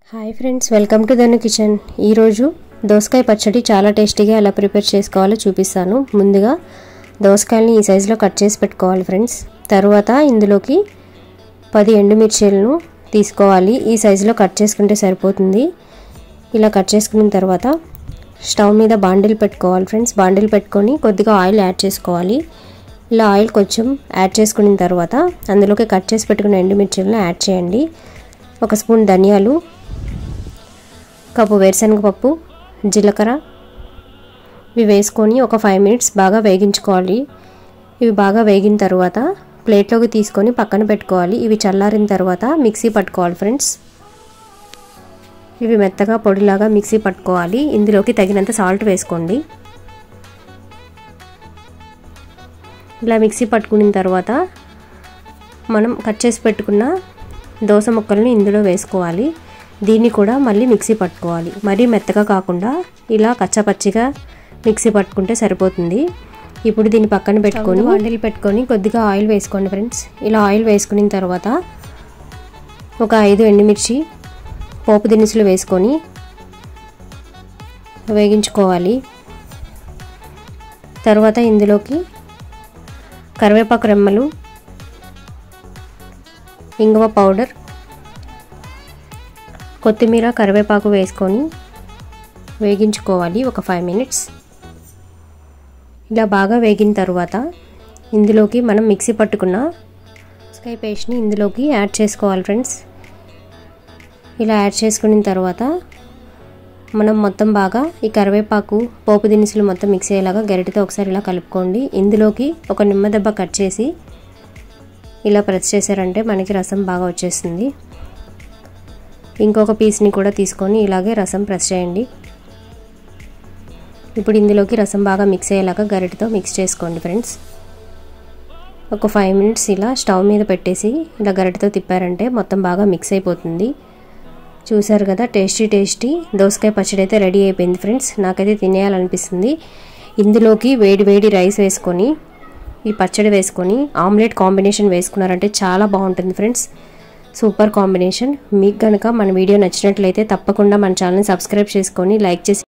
hi friends welcome to Dhanu kitchen ఈరోజు దోసకాయ పచ్చడి చాలా టేస్టీగా ఎలా ప్రిపేర్ చేసుకోవాలో చూపిస్తాను ముందుగా దోసకాయలని ఈ సైజులో కట్ చేసి పెట్టుకోవాలి ఫ్రెండ్స్ తర్వాత ఇందులోకి పది ఎండుమిర్చీలను తీసుకోవాలి ఈ సైజులో కట్ చేసుకుంటే సరిపోతుంది ఇలా కట్ చేసుకున్న తర్వాత స్టవ్ మీద బాండిల్ పెట్టుకోవాలి ఫ్రెండ్స్ బాండిల్ పెట్టుకొని కొద్దిగా ఆయిల్ యాడ్ చేసుకోవాలి ఇలా ఆయిల్ కొంచెం యాడ్ చేసుకున్న తర్వాత అందులోకి కట్ చేసి పెట్టుకున్న ఎండుమిర్చీలను యాడ్ చేయండి ఒక స్పూన్ ధనియాలు కప్పు వేరుశనగ పప్పు జీలకర్ర ఇవి వేసుకొని ఒక ఫైవ్ మినిట్స్ బాగా వేగించుకోవాలి ఇవి బాగా వేగిన తర్వాత ప్లేట్లోకి తీసుకొని పక్కన పెట్టుకోవాలి ఇవి చల్లారిన తర్వాత మిక్సీ పట్టుకోవాలి ఫ్రెండ్స్ ఇవి మెత్తగా పొడిలాగా మిక్సీ పట్టుకోవాలి ఇందులోకి తగినంత సాల్ట్ వేసుకోండి ఇలా మిక్సీ పట్టుకున్న తర్వాత మనం కట్ చేసి పెట్టుకున్న దోస ముక్కల్ని ఇందులో వేసుకోవాలి దీన్ని కూడా మళ్ళీ మిక్సీ పట్టుకోవాలి మరీ మెత్తగా కాకుండా ఇలా కచ్చపచ్చిగా మిక్సీ పట్టుకుంటే సరిపోతుంది ఇప్పుడు దీన్ని పక్కన పెట్టుకొని వండలు పెట్టుకొని కొద్దిగా ఆయిల్ వేసుకోండి ఫ్రెండ్స్ ఇలా ఆయిల్ వేసుకున్న తర్వాత ఒక ఐదు ఎండుమిర్చి పోపు దినుసులు వేసుకొని వేగించుకోవాలి తర్వాత ఇందులోకి కరివేపాకు రెమ్మలు ఇంగువ పౌడర్ కొత్తిమీర కరివేపాకు వేసుకొని వేగించుకోవాలి ఒక ఫైవ్ మినిట్స్ ఇలా బాగా వేగిన తర్వాత ఇందులోకి మనం మిక్సీ పట్టుకున్న స్కై పేస్ట్ని ఇందులోకి యాడ్ చేసుకోవాలి ఫ్రెండ్స్ ఇలా యాడ్ చేసుకున్న తర్వాత మనం మొత్తం బాగా ఈ కరివేపాకు పోపు దినుసులు మొత్తం మిక్స్ అయ్యేలాగా గరిటెతో ఒకసారి ఇలా కలుపుకోండి ఇందులోకి ఒక నిమ్మ దెబ్బ కట్ చేసి ఇలా ప్రెస్ చేశారంటే మనకి రసం బాగా వచ్చేస్తుంది ఇంకొక పీస్ని కూడా తీసుకొని ఇలాగే రసం ప్రెస్ చేయండి ఇప్పుడు ఇందులోకి రసం బాగా మిక్స్ అయ్యేలాగా గరిటెతో మిక్స్ చేసుకోండి ఫ్రెండ్స్ ఒక ఫైవ్ మినిట్స్ ఇలా స్టవ్ మీద పెట్టేసి ఇలా గరిటెతో తిప్పారంటే మొత్తం బాగా మిక్స్ అయిపోతుంది చూసారు కదా టేస్టీ టేస్టీ దోసకాయ పచ్చడి అయితే రెడీ అయిపోయింది ఫ్రెండ్స్ నాకైతే తినేయాలనిపిస్తుంది ఇందులోకి వేడి వేడి రైస్ వేసుకొని ఈ పచ్చడి వేసుకొని ఆమ్లెట్ కాంబినేషన్ వేసుకున్నారంటే చాలా బాగుంటుంది ఫ్రెండ్స్ సూపర్ కాంబినేషన్ మీకు కనుక మన వీడియో నచ్చినట్లయితే తప్పకుండా మన ఛానల్ని సబ్స్క్రైబ్ చేసుకొని లైక్ చేసి